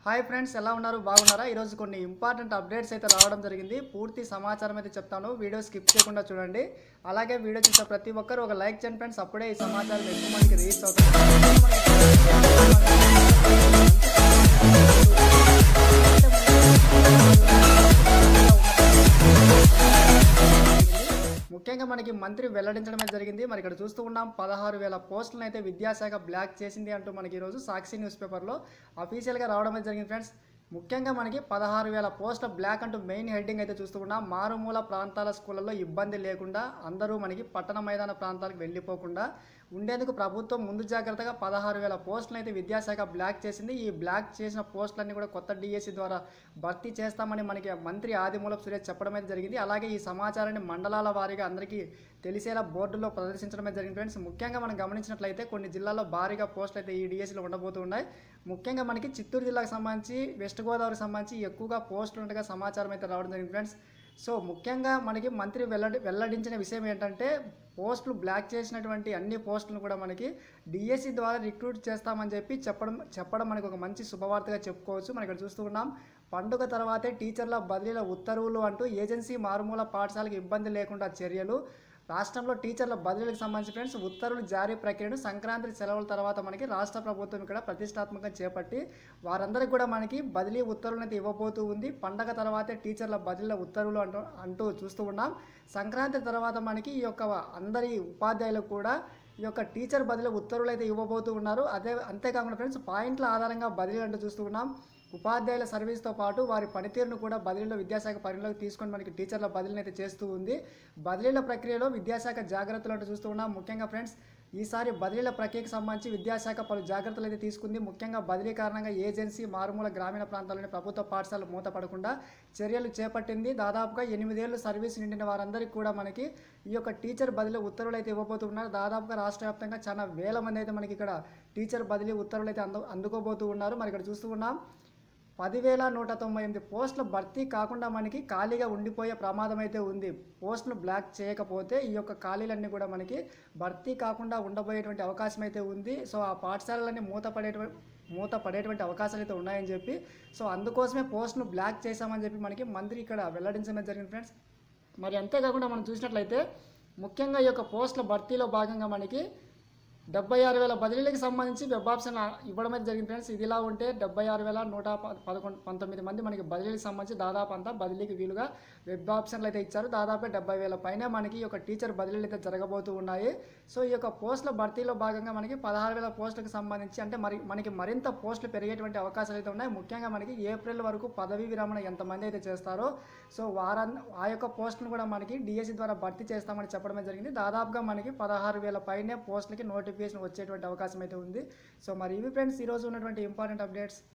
hi friends ఎలా ఉన్నారు బాగున్నారా ఈరోజు కొన్ని ఇంపార్టెంట్ అప్డేట్స్ అయితే రావడం జరిగింది పూర్తి సమాచారం అయితే చెప్తాను వీడియో స్కిప్ చేయకుండా చూడండి అలాగే వీడియో చూసే ప్రతి ఒక్కరు ఒక లైక్ చేయండి ఫ్రెండ్స్ అప్పుడే ఈ సమాచారం ఎక్కువ మందికి రీచ్ అవుతుంది ముఖ్యంగా మనకి మంత్రి వెల్లడించడమే జరిగింది మరి ఇక్కడ చూస్తూ ఉన్నాం పదహారు వేల పోస్టులను అయితే విద్యాశాఖ బ్లాక్ చేసింది అంటూ మనకి ఈరోజు సాక్షి న్యూస్ పేపర్లో అఫీషియల్గా రావడం అయితే జరిగింది ఫ్రెండ్స్ ముఖ్యంగా మనకి పదహారు వేల పోస్టుల బ్లాక్ అంటూ మెయిన్ హెడ్డింగ్ అయితే చూస్తూ ఉన్నాం మారుమూల ప్రాంతాల స్కూళ్ళలో ఇబ్బంది లేకుండా అందరూ మనకి పట్టణ మైదాన ప్రాంతాలకు వెళ్ళిపోకుండా ఉండేందుకు ప్రభుత్వం ముందు జాగ్రత్తగా పదహారు వేల పోస్టులను అయితే విద్యాశాఖ బ్లాక్ చేసింది ఈ బ్లాక్ చేసిన పోస్టులన్నీ కూడా కొత్త డిఎస్సి ద్వారా భర్తీ చేస్తామని మనకి మంత్రి ఆదిమూలపు సురేష్ చెప్పడం అయితే జరిగింది అలాగే ఈ సమాచారాన్ని మండలాల వారీగా అందరికీ తెలిసేలా బోర్డులో ప్రదర్శించడమే జరిగింది ఫ్రెండ్స్ ముఖ్యంగా మనం గమనించినట్లయితే కొన్ని జిల్లాల్లో భారీగా పోస్టులు అయితే ఈ డిఎస్సిలో ఉండబోతున్నాయి ముఖ్యంగా మనకి చిత్తూరు జిల్లాకు సంబంధించి వెస్ట్ గోదావరికి సంబంధించి ఎక్కువగా పోస్టులు ఉండగా సమాచారం అయితే రావడం జరిగింది ఫ్రెండ్స్ సో ముఖ్యంగా మనకి మంత్రి వెల్లడి వెల్లడించిన విషయం ఏంటంటే పోస్టులు బ్లాక్ చేసినటువంటి అన్ని పోస్టులను కూడా మనకి డిఎస్సి ద్వారా రిక్రూట్ చేస్తామని చెప్పి చెప్పడం చెప్పడం మనకి ఒక మంచి శుభవార్తగా చెప్పుకోవచ్చు మనం ఇక్కడ చూస్తూ ఉన్నాం పండుగ తర్వాతే టీచర్ల బదిలీల ఉత్తర్వులు అంటూ ఏజెన్సీ మారుమూల పాఠశాలకు ఇబ్బంది లేకుండా చర్యలు రాష్ట్రంలో టీచర్ల బదిలీలకు సంబంధించి ఫ్రెండ్స్ ఉత్తర్వులు జారీ ప్రక్రియను సంక్రాంతి సెలవుల తర్వాత మనకి రాష్ట్ర ప్రభుత్వం ఇక్కడ ప్రతిష్టాత్మకంగా చేపట్టి వారందరికీ కూడా మనకి బదిలీ ఉత్తర్వులను అయితే ఇవ్వబోతూ ఉంది పండగ తర్వాతే టీచర్ల బదిలీల ఉత్తర్వులు అంటూ అంటూ చూస్తూ ఉన్నాం సంక్రాంతి తర్వాత మనకి ఈ యొక్క అందరి ఉపాధ్యాయులకు కూడా ఈ యొక్క టీచర్ బదిలీ ఉత్తర్వులు అయితే ఇవ్వబోతూ ఉన్నారు అదే అంతేకాకుండా ఫ్రెండ్స్ పాయింట్ల ఆధారంగా బదిలీ అంటూ చూస్తూ ఉన్నాం ఉపాధ్యాయుల సర్వీస్తో పాటు వారి పనితీరును కూడా బదిలీలో విద్యాశాఖ పరిధిలోకి తీసుకొని మనకి టీచర్ల బదిలీని అయితే చేస్తూ ఉంది బదిలీల ప్రక్రియలో విద్యాశాఖ జాగ్రత్తలు అంటూ చూస్తూ ఉన్నాం ముఖ్యంగా ఫ్రెండ్స్ ఈసారి బదిలీల ప్రక్రియకు సంబంధించి విద్యాశాఖ పలు జాగ్రత్తలు అయితే తీసుకుంది ముఖ్యంగా బదిలీ కారణంగా ఏజెన్సీ మారుమూల గ్రామీణ ప్రాంతాల్లోని ప్రభుత్వ పాఠశాలలు మూతపడకుండా చర్యలు చేపట్టింది దాదాపుగా ఎనిమిదేళ్లు సర్వీస్ నిండిన వారందరికీ కూడా మనకి ఈ యొక్క టీచర్ బదిలీ ఉత్తర్వులు అయితే ఇవ్వబోతున్నారు దాదాపుగా రాష్ట్ర వ్యాప్తంగా చాలా వేల మంది అయితే మనకి ఇక్కడ టీచర్ బదిలీ ఉత్తర్వులు అయితే అందు అందుకోబోతూ ఉన్నారు మరి ఇక్కడ చూస్తూ ఉన్నాం పదివేల నూట తొంభై ఎనిమిది పోస్టులు భర్తీ కాకుండా మనకి ఖాళీగా ఉండిపోయే ప్రమాదం అయితే ఉంది పోస్టులు బ్లాక్ చేయకపోతే ఈ యొక్క ఖాళీలన్నీ కూడా మనకి భర్తీ కాకుండా ఉండబోయేటువంటి అవకాశం అయితే ఉంది సో ఆ పాఠశాలలన్నీ మూతపడేటువంటి మూత పడేటువంటి అవకాశాలు అయితే ఉన్నాయని చెప్పి సో అందుకోసమే పోస్ట్ను బ్లాక్ చేశామని చెప్పి మనకి మంత్రి ఇక్కడ వెల్లడించడం జరిగింది ఫ్రెండ్స్ మరి అంతేకాకుండా మనం చూసినట్లయితే ముఖ్యంగా ఈ యొక్క పోస్టుల భర్తీలో భాగంగా మనకి డెబ్బై ఆరు వేల బదిలీలకు సంబంధించి వెబ్ ఆప్షన్ ఇవ్వడం అయితే జరిగింది ఫ్రెండ్స్ ఇది ఇలా ఉంటే డెబ్బై ఆరు వేల నూట ప- పదకొండు పంతొమ్మిది మంది మనకి బదిలీలకు సంబంధించి దాదాపు అంతా బదిలీకి వీలుగా వెబ్ ఆప్షన్లు అయితే ఇచ్చారు దాదాపు డెబ్బై వేల పైన మనకి ఈ యొక్క టీచర్ బదిలీలు అయితే జరగబోతూ ఉన్నాయి సో ఈ యొక్క పోస్టుల భర్తీలో భాగంగా మనకి పదహారు వేల పోస్టులకు సంబంధించి అంటే మరి మనకి మరింత పోస్టులు పెరిగేటువంటి అవకాశాలు అయితే ఉన్నాయి ముఖ్యంగా మనకి ఏప్రిల్ వరకు పదవీ విరమణ ఎంతమంది అయితే చేస్తారో సో వారన్ ఆ యొక్క పోస్టును కూడా మనకి డిఎస్సి ద్వారా భర్తీ చేస్తామని చెప్పడమే జరిగింది దాదాపుగా మనకి పదహారు వేల పైనే పోస్టులకి నోటిఫికేషన్ వచ్చేటువంటి అవకాశం అయితే ఉంది సో మరి ఇవి ఫ్రెండ్స్ ఈరోజు ఉన్నటువంటి ఇంపార్టెంట్ అప్డేట్స్